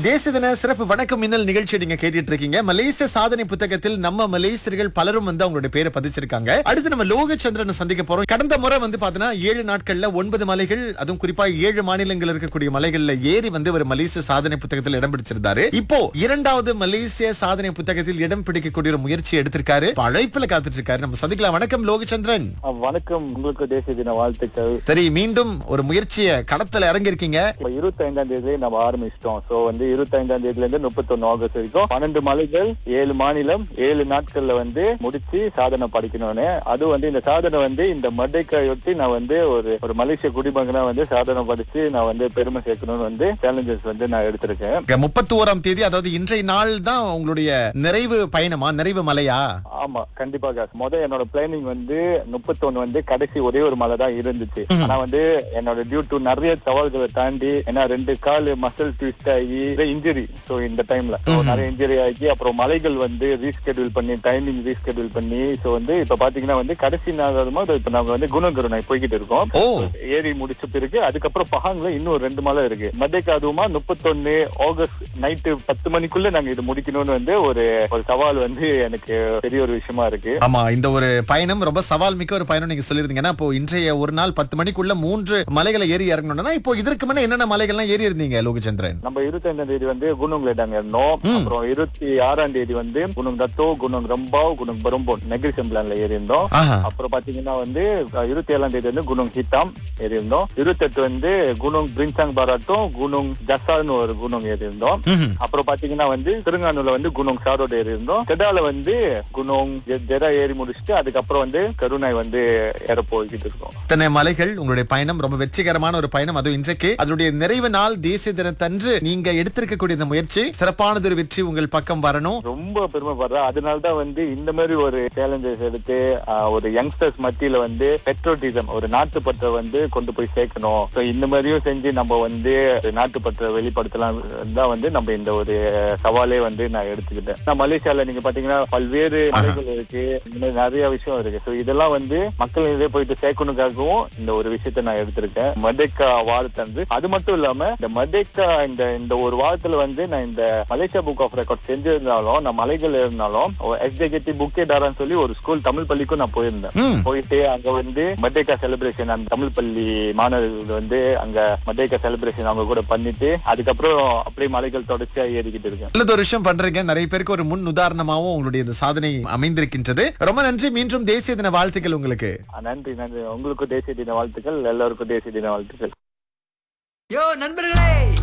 தேசிய தின சிறப்பு வணக்கம் மின்னல் நிகழ்ச்சி நீங்க கேட்டுட்டு இருக்கீங்க மலேசிய சாதனை புத்தகத்தில் நம்ம மலேசியர்கள் பலரும் வந்து அவங்களுடைய பேரை பதிச்சிருக்காங்க அடுத்து நம்ம லோகச்சந்திரனை சந்திக்க போறோம் கடந்த முறை வந்து பாத்தீங்கன்னா ஏழு நாட்கள்ல ஒன்பது மலைகள் அதுவும் குறிப்பா ஏழு மாநிலங்கள் இருக்கக்கூடிய மலைகள்ல ஏறி வந்து ஒரு மலேசிய சாதனை புத்தகத்தில் இடம் பிடிச்சிருந்தாரு இப்போ இரண்டாவது மலேசிய சாதனை புத்தகத்தில் இடம் பிடிக்கக்கூடிய ஒரு முயற்சி எடுத்திருக்காரு இப்ப அழைப்புல காத்துட்டு இருக்காரு நம்ம சந்திக்கலாம் வணக்கம் லோகச்சந்திரன் ஆ, வணக்கம் உங்களுக்கு தேசிய தின வாழ்த்துக்கள் சரி மீண்டும் ஒரு முயற்சியை கடத்தல இறங்கியிருக்கீங்க இப்ப இருபத்தி ஐந்தாம் தேதி நம்ம ஆரம்பிச்சிட்டோம் சோ வந்து இருபத்தி ஐந்தாம் தேதியில இருந்து முப்பத்தொன்னு ஆகஸ்ட் வரைக்கும் பன்னெண்டு மலைகள் ஏழு மாநிலம் ஏழு நாட்கள்ல வந்து முடிச்சு சாதனை படிக்கணும்னு அது வந்து இந்த சாதனை வந்து இந்த மட்டைக்காயொட்டி நான் வந்து ஒரு ஒரு மலேசிய குடிமகனா வந்து சாதனை படிச்சு நான் வந்து பெருமை சேர்க்கணும்னு வந்து சேலஞ்சஸ் வந்து நான் எடுத்திருக்கேன் முப்பத்தி ஓராம் தேதி அதாவது இன்றைய நாள் தான் உங்களுடைய நிறைவு பயணமா நிறைவு மலையா ஆமா கண்டிப்பாக முத என்னோட பிளானிங் வந்து முப்பத்தொன்னு வந்து கடைசி ஒரே ஒரு மலை தான் இருந்துச்சு ஆனா வந்து என்னோட டியூ டு நிறைய சவால்களை தாண்டி ஏன்னா ரெண்டு கால் மசில் ட்விஸ்ட் ஆகி இன்ஜுரி சோ இந்த டைம்ல நிறைய இன்ஜுரி ஆகி அப்புறம் மலைகள் வந்து ரீஸ்கெடியூல் பண்ணி டைமிங் ரீஸ்கெடியூல் பண்ணி சோ வந்து இப்ப பாத்தீங்கன்னா வந்து கடைசி நாளுமா இப்ப நாங்க வந்து குணகுருணை போய்கிட்டு இருக்கோம் ஓ ஏறி முடிச்ச பிறகு அதுக்கப்புறம் பஹாங்ல இன்னும் ரெண்டு மலை இருக்கு மத்தியக்கு அதுவுமா முப்பத்தொன்னு ஆகஸ்ட் நைட்டு பத்து மணிக்குள்ள நாங்க இது முடிக்கணும்னு வந்து ஒரு ஒரு சவால் வந்து எனக்கு பெரிய ஒரு விஷயமா இருக்கு ஆமா இந்த ஒரு பயணம் ரொம்ப சவால் மிக்க ஒரு பயணம் நீங்க சொல்லிருந்தீங்க ஏன்னா இப்போ இன்றைய ஒரு நாள் பத்து மணிக்குள்ள மூன்று மலைகளை ஏறி இறங்கணும்னா இப்போ இதற்கு முன்ன என்னென்ன மலைகள்லாம் ஏறி இருந்தீங்க லோகச்சந்திரன் நம்ம இருபத்தி ஐந்தாம் தேதி வந்து குணங்ல நாங்க இருந்தோம் அப்புறம் இருபத்தி ஆறாம் தேதி வந்து குணங் தத்தோ குணங் ரம்பாவ் குணங் பரும்போன் நெகிரி செம்பிளான்ல ஏறி இருந்தோம் ஆஹா அப்புறம் பாத்தீங்கன்னா வந்து இருபத்தி ஏழாம் தேதி வந்து குணங் ஹித்தாம் ஏறி இருந்தோம் இருபத்தி எட்டு வந்து குணங் பிரின்சாங் பாராட்டும் குணங் ஜசான்னு ஒரு குணம் ஏறி இருந்தோம் ம்ஹும். அப்புறம் பாத்தீங்கன்னா வந்து திருங்கானூர்ல வந்து குணம் சாரோட ஏறி இருந்தோம் செடால வந்து குணம் ஜெரா ஏறி முடிச்சுட்டு அதுக்கப்புறம் வந்து கருணாய் வந்து ஏற போய்கிட்டு இருக்கோம் இத்தனை மலைகள் உங்களுடைய பயணம் ரொம்ப வெற்றிகரமான ஒரு பயணம் அதுவும் இன்றைக்கு அதனுடைய நிறைவு நாள் தேசிய தினத்தன்று நீங்க எடுத்திருக்கக்கூடிய இந்த முயற்சி சிறப்பானது ஒரு வெற்றி உங்கள் பக்கம் வரணும் ரொம்ப பெருமைப்படுறேன் அதனாலதான் வந்து இந்த மாதிரி ஒரு சேலஞ்சஸ் எடுத்து ஆஹ், ஒரு யங்ஸ்டர்ஸ் மத்தியில வந்து பெட்ரோட்டிசம் ஒரு நாட்டுப்பற்றை வந்து கொண்டு போய் சேர்க்கணும் So, இந்த மாதிரியும் செஞ்சு நம்ம வந்து ஒரு நாட்டுப்பற்றை வெளிப்படுத்தலாம் தான் வந்து நம்ம இந்த ஒரு சவாலே வந்து நான் எடுத்துக்கிட்டேன் நான் மலேசியால நீங்க பாத்தீங்கன்னா பல்வேறு மலைகள் இருக்கு இந்த மாதிரி நிறைய விஷயம் இருக்கு சோ இதெல்லாம் வந்து மக்கள் இதே போயிட்டு சேர்க்கணுக்காகவும் இந்த ஒரு விஷயத்த நான் எடுத்திருக்கேன் மதேக்கா வாழ்த்தன்று அது மட்டும் இல்லாம இந்த மதேக்கா இந்த இந்த ஒரு வாரத்துல வந்து நான் இந்த மலேசியா புக் ஆஃப் ரெக்கார்ட் செஞ்சிருந்தாலும் நான் மலைகள் இருந்தாலும் எஸ்ஜேகேடி புக்கே டாரான்னு சொல்லி ஒரு ஸ்கூல் தமிழ் பள்ளிக்கும் நான் போயிருந்தேன் ம். போயிட்டு அங்க வந்து மதேக்கா செலிப்ரேஷன் அந்த தமிழ் பள்ளி மாணவர்கள் வந்து அங்க மதேக்கா செலிப்ரேஷன் அவங்க கூட பண்ணிட்டு அதுக்கப்புறம் அப்படியே மலைகள் தொடர்ச்சியா ஏறிக்கிட்டு இருக்கேன் நல்லது ஒரு விஷயம் பண்றீங்க நிறைய பேருக்கு ஒரு முன் உதாரணமாவும் உங்களுடைய இந்த சாதனை அமைந்திருக்கின்றது ரொம்ப நன்றி மீண்டும் தேசிய தின வாழ்த்துக்கள் உங்களுக்கு ஆ, நன்றி நன்றி உங்களுக்கும் தேசிய தின வாழ்த்துக்கள் எல்லாருக்கும் தேசிய தின வாழ்த்துக்கள் யோ நண்பர்களே